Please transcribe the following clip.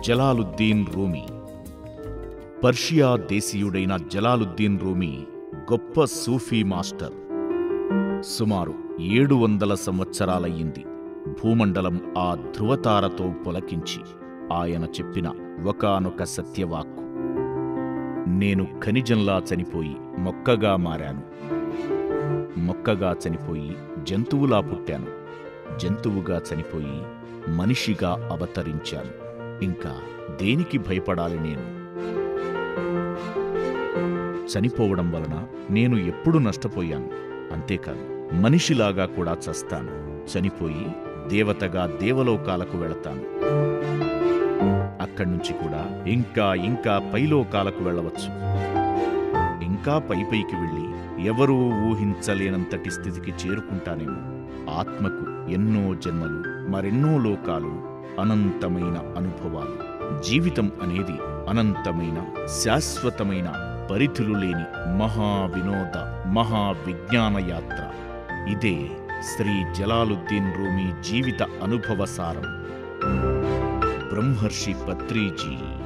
Jalaluddin Rumi Persia దేశీయుడైన జలాలుద్దీన్ రూమీ గొప్ప Sufi master సుమారు ఏడు వందల సంవత్సరాలయ్యింది భూమండలం ఆ ధృవతారతో పులకించి ఆయన చెప్పిన ఒకానొక సత్యవాక్కు నేను ఖనిజంలా చనిపోయి మొక్కగా మారాను మొక్కగా చనిపోయి జంతువులా పుట్టాను జంతువుగా చనిపోయి మనిషిగా అవతరించాను ఇంకా దేనికి భయపడాలి నేను చనిపోవడం వలన నేను ఎప్పుడు నష్టపోయాను అంతేకాదు మనిషిలాగా కూడా చస్తాను చనిపోయి దేవతగా దేవలోకాలకు వెళతాను అక్కడి నుంచి కూడా ఇంకా ఇంకా పైలోకాలకు వెళ్ళవచ్చు ఇంకా పై పైకి వెళ్ళి ఎవరూ ఊహించలేనంతటి స్థితికి చేరుకుంటానేమో ఆత్మకు ఎన్నో జన్మలు మరెన్నో లోకాలు అనంతమైన అనుభవాలు జీవితం అనేది అనంతమైన శాశ్వతమైన పరిధులు లేని మహా వినోద మహా విజ్ఞాన యాత్ర ఇదే శ్రీ జలాలుద్దీన్ రూమీ జీవిత అనుభవ సారం బ్రహ్మర్షి పత్రిజీ